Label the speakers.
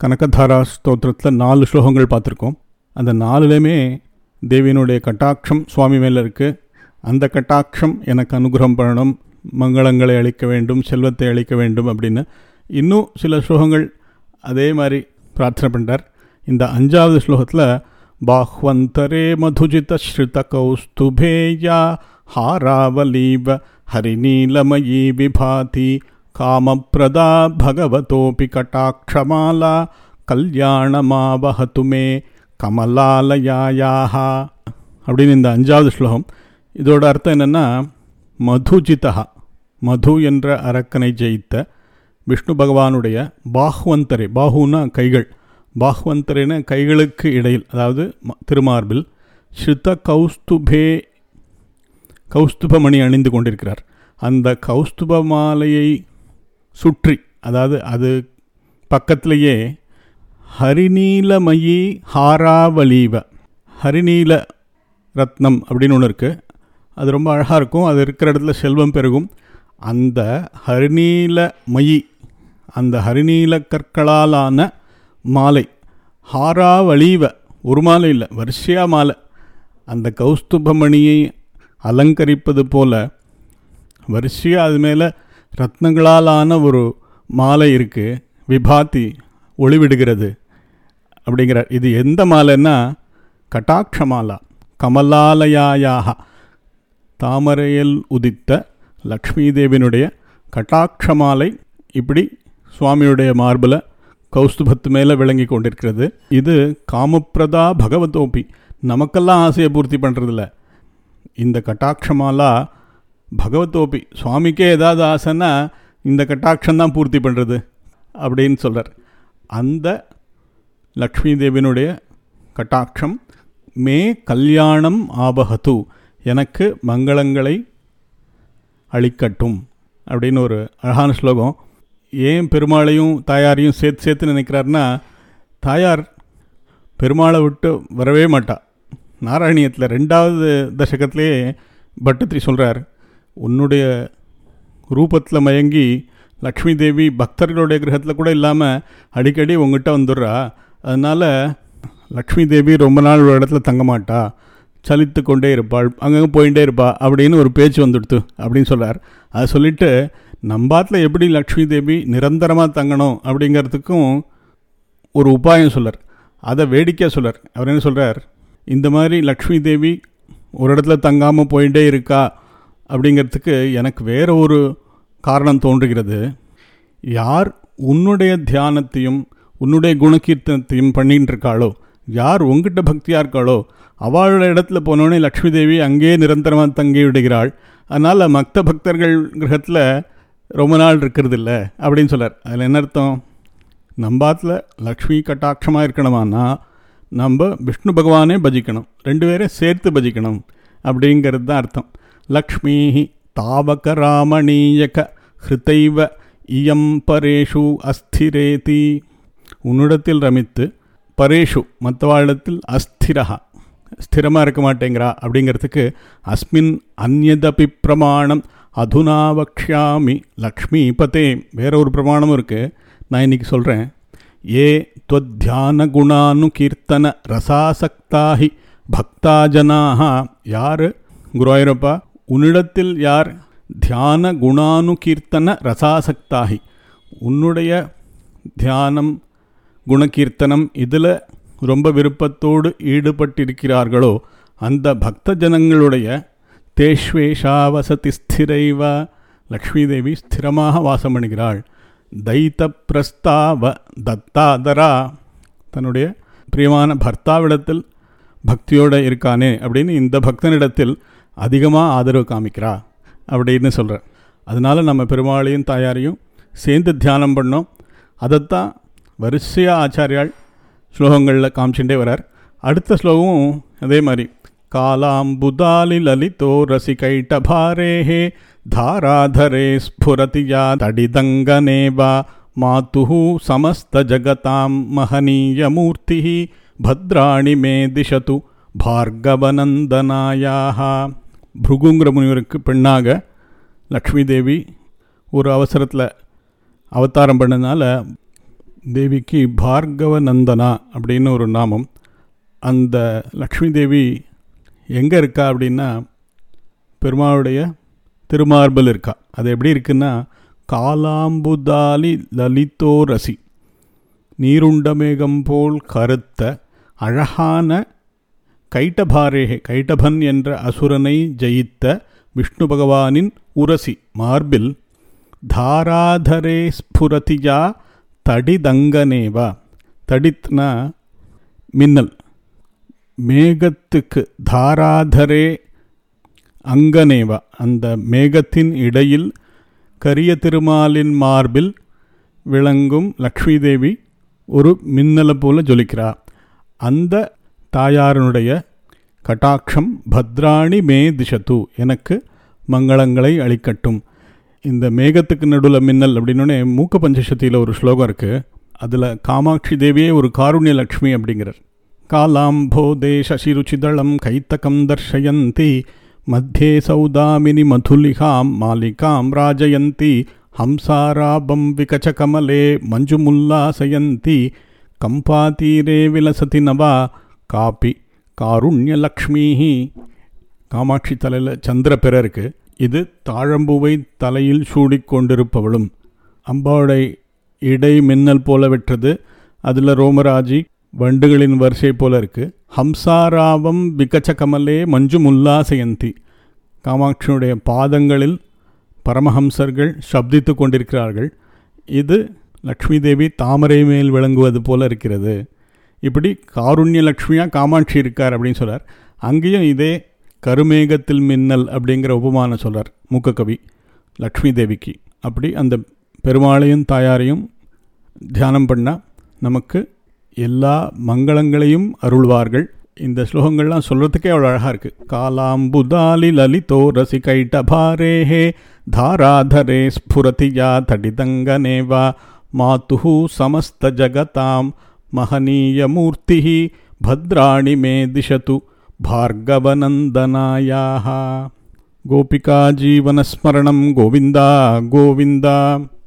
Speaker 1: கனகதாரா ஸ்தோத்திரத்தில் நாலு ஸ்லோகங்கள் பார்த்துருக்கோம் அந்த நாலுலேயுமே தேவியினுடைய கட்டாட்சம் சுவாமி மேலே இருக்குது அந்த கட்டாட்சம் எனக்கு அனுகிரகம் பண்ணணும் மங்களங்களை அளிக்க வேண்டும் செல்வத்தை அளிக்க வேண்டும் அப்படின்னு இன்னும் சில ஸ்லோகங்கள் அதே மாதிரி பிரார்த்தனை பண்ணுறார் இந்த அஞ்சாவது ஸ்லோகத்தில் பாஹ்வந்தரே மதுஜித ஸ்ருத கௌஸ்துபேயா ஹாராவலீவ ஹரிநீலமயீ விபாதி காமப்பிரதா பகவதோபி கட்டாட்சமாலா கல்யாணமாவஹது மே கமலாலயாயாக அப்படின்னு இந்த அஞ்சாவது ஸ்லோகம் இதோட அர்த்தம் என்னென்னா மதுஜிதா மது என்ற அரக்கனை ஜெயித்த விஷ்ணு பகவானுடைய பாஹ்வந்தரே பாஹுன்னா கைகள் பாஹ்வந்தரேன கைகளுக்கு இடையில் அதாவது ம- திருமார்பில் ஸ்ருத கௌஸ்துபே கௌஸ்துபமணி அணிந்து கொண்டிருக்கிறார் அந்த கௌஸ்துப மாலையை சுற்றி அதாவது அது பக்கத்திலேயே ஹரிநீலமயி ஹாராவலீவ ஹரிநீல ரத்னம் அப்படின்னு ஒன்று இருக்குது அது ரொம்ப அழகாக இருக்கும் அது இருக்கிற இடத்துல செல்வம் பெருகும் அந்த ஹரிநீலமயி அந்த ஹரிநீல கற்களாலான மாலை ஹாராவளீவ ஒரு மாலை இல்லை வரிசையாக மாலை அந்த கௌஸ்துபமணியை அலங்கரிப்பது போல வரிசையாக அது மேலே ரத்னங்களாலான ஒரு மாலை இருக்குது விபாத்தி ஒளிவிடுகிறது அப்படிங்கிறார் இது எந்த மாலைன்னா கட்டாட்ச மாலா கமலாலயாயாக தாமரையில் உதித்த லக்ஷ்மி தேவியினுடைய கட்டாட்ச மாலை இப்படி சுவாமியுடைய மார்பில் கௌஸ்துபத்து மேலே விளங்கி கொண்டிருக்கிறது இது காமப்பிரதா பகவதோபி நமக்கெல்லாம் ஆசையை பூர்த்தி பண்ணுறதில்ல இந்த கட்டாட்சமாலா பகவதோபி சுவாமிக்கே ஏதாவது ஆசைன்னா இந்த கட்டாட்சம் தான் பூர்த்தி பண்ணுறது அப்படின்னு சொல்கிறார் அந்த லக்ஷ்மி தேவியினுடைய கட்டாட்சம் மே கல்யாணம் ஆபகத்து எனக்கு மங்களங்களை அளிக்கட்டும் அப்படின்னு ஒரு அழகான ஸ்லோகம் ஏன் பெருமாளையும் தாயாரையும் சேர்த்து சேர்த்து நினைக்கிறாருன்னா தாயார் பெருமாளை விட்டு வரவே மாட்டா நாராயணியத்தில் ரெண்டாவது தசகத்திலேயே பட்டத்திரி சொல்கிறார் உன்னுடைய ரூபத்தில் மயங்கி லக்ஷ்மி தேவி பக்தர்களுடைய கிரகத்தில் கூட இல்லாமல் அடிக்கடி உங்ககிட்ட வந்துடுறா அதனால் லக்ஷ்மி தேவி ரொம்ப நாள் ஒரு இடத்துல தங்க மாட்டா சலித்து கொண்டே இருப்பாள் அங்கங்கே போயிட்டே இருப்பா அப்படின்னு ஒரு பேச்சு வந்துடுத்து அப்படின்னு சொல்கிறார் அதை சொல்லிவிட்டு நம்பாத்தில் எப்படி லக்ஷ்மி தேவி நிரந்தரமாக தங்கணும் அப்படிங்கிறதுக்கும் ஒரு உபாயம் சொல்லார் அதை வேடிக்கை சொல்லார் அவர் என்ன சொல்கிறார் இந்த மாதிரி லக்ஷ்மி தேவி ஒரு இடத்துல தங்காமல் போயிட்டே இருக்கா அப்படிங்கிறதுக்கு எனக்கு வேற ஒரு காரணம் தோன்றுகிறது யார் உன்னுடைய தியானத்தையும் உன்னுடைய குணகீர்த்தனத்தையும் பண்ணிட்டு இருக்காளோ யார் உங்ககிட்ட பக்தியாக இருக்காளோ அவளோட இடத்துல போனோடனே லக்ஷ்மி தேவி அங்கேயே நிரந்தரமாக தங்கி விடுகிறாள் அதனால் மக்த பக்தர்கள் கிரகத்தில் ரொம்ப நாள் இருக்கிறது இல்லை அப்படின்னு சொல்லார் அதில் என்ன அர்த்தம் நம்பாத்தில் லக்ஷ்மி கட்டாட்சமாக இருக்கணுமானா நம்ம விஷ்ணு பகவானே பஜிக்கணும் ரெண்டு பேரையும் சேர்த்து பஜிக்கணும் அப்படிங்கிறது தான் அர்த்தம் லக்ஷ்மி தாவக ராமணீயக ஹிருத்தைவ இயம் பரேஷு அஸ்திரேதி உன்னிடத்தில் ரமித்து பரேஷு மற்றவாழத்தில் அஸ்திரஹா ஸ்திரமாக இருக்க மாட்டேங்கிறா அப்படிங்கிறதுக்கு அஸ்மின் அந்நதபி பிரமாணம் அதுனா வக்ஷாமி லக்ஷ்மிபதே வேற ஒரு பிரமாணமும் இருக்குது நான் இன்னைக்கு சொல்கிறேன் ஏ துவத்தியான குணானு கீர்த்தன ரசாசக்தாஹி பக்தா ஜனாக யார் குருவாயூரப்பா உன்னிடத்தில் யார் தியான குணானு கீர்த்தன ரசாசக்தாகி உன்னுடைய தியானம் குணகீர்த்தனம் இதில் ரொம்ப விருப்பத்தோடு ஈடுபட்டிருக்கிறார்களோ அந்த பக்த ஜனங்களுடைய தேஷ்வேஷா வசதி ஸ்திரைவ லக்ஷ்மி தேவி ஸ்திரமாக வாசம் பண்ணுகிறாள் தைத்த பிரஸ்தாவ தத்தாதரா தன்னுடைய பிரியமான பர்த்தாவிடத்தில் பக்தியோடு இருக்கானே அப்படின்னு இந்த பக்தனிடத்தில் அதிகமாக ஆதரவு காமிக்கிறா அப்படின்னு சொல்கிறார் அதனால் நம்ம பெருமாளையும் தாயாரையும் சேர்ந்து தியானம் பண்ணோம் அதைத்தான் வரிசையாக ஆச்சாரியால் ஸ்லோகங்களில் காமிச்சுட்டே வரார் அடுத்த ஸ்லோகமும் அதே மாதிரி காலாம்புதாலி லலிதோ ரசிகைட்டபாரேஹே தாராதரே ஸ்ஃபுரதி யா தடிதங்கனேவா மாத்து சமஸ்தஜகதாம் மகனீயமூர்த்தி பத்ராணி மே திசது பார்கவநந்தனாயாக பிருகுங்கிற முனிவருக்கு பெண்ணாக லக்ஷ்மி தேவி ஒரு அவசரத்தில் அவதாரம் பண்ணதுனால தேவிக்கு பார்கவ நந்தனா அப்படின்னு ஒரு நாமம் அந்த லக்ஷ்மி தேவி எங்கே இருக்கா அப்படின்னா பெருமாளுடைய திருமார்பல் இருக்கா அது எப்படி இருக்குன்னா காலாம்புதாலி லலிதோ ரசி நீருண்ட மேகம் போல் கருத்த அழகான கைட்டபாரேகே கைட்டபன் என்ற அசுரனை ஜெயித்த விஷ்ணு பகவானின் உரசி மார்பில் தாராதரே ஸ்புரதியா தடிதங்கனேவா தடித்னா மின்னல் மேகத்துக்கு தாராதரே அங்கனேவா அந்த மேகத்தின் இடையில் கரிய திருமாலின் மார்பில் விளங்கும் லக்ஷ்மி தேவி ஒரு மின்னலை போல ஜொலிக்கிறார் அந்த தாயாரனுடைய கட்டாட்சம் பத்ராணி மே திசத்து எனக்கு மங்களங்களை அளிக்கட்டும் இந்த மேகத்துக்கு நடுவில் மின்னல் அப்படின்னோடனே மூக்க பஞ்சசத்தியில் ஒரு ஸ்லோகம் இருக்குது அதில் காமாட்சி தேவியே ஒரு காருண்ய லக்ஷ்மி அப்படிங்கிறார் காலாம்போதே சசிருச்சிதளம் கைத்தகம் தர்ஷயந்தி மத்தியே சௌதாமினி மதுலிகாம் மாலிகாம் ராஜயந்தி ஹம்சாராபம் விகச்சகமலே மஞ்சுமுல்லாசயந்தி கம்பாதீரே விலசதி நவா காப்பி காருண்யலக்ஷ்மி காமாட்சி தலையில் சந்திர பிற இருக்கு இது தாழம்பூவை தலையில் சூடிக்கொண்டிருப்பவளும் அம்பாவுடைய இடை மின்னல் போல வெற்றது அதில் ரோமராஜி வண்டுகளின் வரிசை போல இருக்கு ஹம்சாராவம் விகச்ச கமலே மஞ்சு முல்லாசயந்தி காமாட்சியுடைய பாதங்களில் பரமஹம்சர்கள் சப்தித்து கொண்டிருக்கிறார்கள் இது லக்ஷ்மி தேவி தாமரை மேல் விளங்குவது போல இருக்கிறது இப்படி காருண்ய லக்ஷ்மியாக காமாட்சி இருக்கார் அப்படின்னு சொல்கிறார் அங்கேயும் இதே கருமேகத்தில் மின்னல் அப்படிங்கிற உபமானம் சொல்கிறார் மூக்ககவி லக்ஷ்மி தேவிக்கு அப்படி அந்த பெருமாளையும் தாயாரையும் தியானம் பண்ணால் நமக்கு எல்லா மங்களங்களையும் அருள்வார்கள் இந்த ஸ்லோகங்கள்லாம் சொல்கிறதுக்கே அவ்வளோ அழகாக இருக்குது காலாம்புதாலி லலிதோ ரசி கைட்டபாரேஹே தாராதரே ஸ்புரதியா தடிதங்கனேவா மாத்து சமஸ்த ஜகதாம் மகனீயமூர்த்தி भद्राणि मे दिशतु भार्गवनन्दनायाः गोपिकाजीवनस्मरणं गोविन्दा गोविन्द